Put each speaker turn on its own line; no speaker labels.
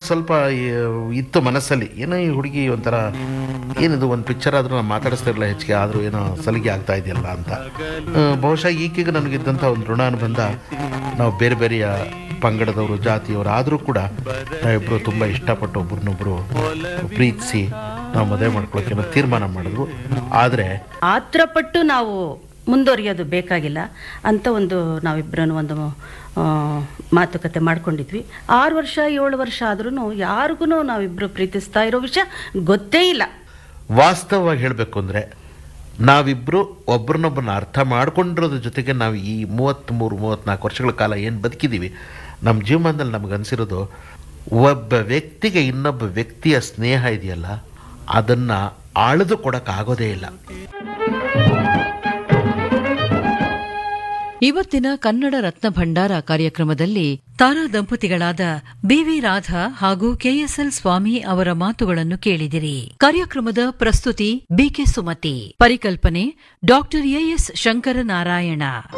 ಸ್ವಲ್ಪ ಈ, ಇತ್ತು ಮನಸ್ಸಲ್ಲಿ ಏನೋ ಈ ಹುಡುಗಿ ಒಂಥರ ಏನಿದು ಒಂದು ಪಿಕ್ಚರ್ ಆದರೂ ನಾನು ಮಾತಾಡಿಸ್ತಾ ಇರಲಿಲ್ಲ ಹೆಚ್ಚಿಗೆ ಆದರೂ ಏನೋ ಸಲಿಗೆ ಆಗ್ತಾ ಇದೆಯಲ್ಲ ಅಂತ ಆ, ಬಹುಶಃ ಈಕೆಗೆ ನನಗಿದ್ದಂಥ ಒಂದು ಋಣಾನುಬಂಧ ನಾವು ಬೇರೆ ಬೇರೆಯ ಪಂಗಡದವರು ಜಾತಿಯವರು ಆದರೂ ಕೂಡ ನಾವಿಬ್ಬರು ತುಂಬ ಇಷ್ಟಪಟ್ಟು ಒಬ್ರನ್ನೊಬ್ಬರು ಪ್ರೀತಿಸಿ ನಾವು ಮದುವೆ ಮಾಡ್ಕೊಳ್ಳೋಕೆ ಏನೋ ತೀರ್ಮಾನ ಮಾಡಿದ್ರು ಆದರೆ
ಆತ್ರಪಟ್ಟು ನಾವು ಮುಂದುವರಿಯೋದು ಬೇಕಾಗಿಲ್ಲ ಅಂತ ಒಂದು ನಾವಿಬ್ಬರನ್ನು ಒಂದು ಆ, ಮಾತುಕತೆ ಮಾಡ್ಕೊಂಡಿದ್ವಿ ಆರು ವರ್ಷ ಏಳು ವರ್ಷ ಆದ್ರೂ ಯಾರಿಗೂ ನಾವಿಬ್ಬರು ಪ್ರೀತಿಸ್ತಾ ಇರೋ ವಿಷಯ ಗೊತ್ತೇ ಇಲ್ಲ
ವಾಸ್ತವವಾಗಿ ಹೇಳಬೇಕು ಅಂದರೆ ನಾವಿಬ್ಬರು ಒಬ್ರನ್ನೊಬ್ಬರನ್ನ ಅರ್ಥ ಮಾಡ್ಕೊಂಡಿರೋದ್ರ ಜೊತೆಗೆ ನಾವು ಈ ಮೂವತ್ತ್ಮೂರು ಮೂವತ್ತ್ನಾಲ್ಕು ವರ್ಷಗಳ ಕಾಲ ಏನು ಬದುಕಿದ್ದೀವಿ ನಮ್ಮ ಜೀವನದಲ್ಲಿ ನಮ್ಗೆ ಅನಿಸಿರೋದು ಒಬ್ಬ ವ್ಯಕ್ತಿಗೆ ಇನ್ನೊಬ್ಬ ವ್ಯಕ್ತಿಯ ಸ್ನೇಹ ಇದೆಯಲ್ಲ ಅದನ್ನು ಆಳಿದು ಕೊಡೋಕ್ಕಾಗೋದೇ ಇಲ್ಲ
ಇವತ್ತಿನ ಕನ್ನಡ ರತ್ನ ಭಂಡಾರ ಕಾರ್ಯಕ್ರಮದಲ್ಲಿ ತಾರಾ ದಂಪತಿಗಳಾದ ಬಿವಿ ರಾಧಾ ಹಾಗೂ ಕೆಎಸ್ಎಲ್ ಸ್ವಾಮಿ ಅವರ ಮಾತುಗಳನ್ನು ಕೇಳಿದಿರಿ ಕಾರ್ಯಕ್ರಮದ ಪ್ರಸ್ತುತಿ ಬಿಕೆ ಸುಮತಿ ಪರಿಕಲ್ಪನೆ ಡಾಕ್ಟರ್ ಎಎಸ್ ಶಂಕರನಾರಾಯಣ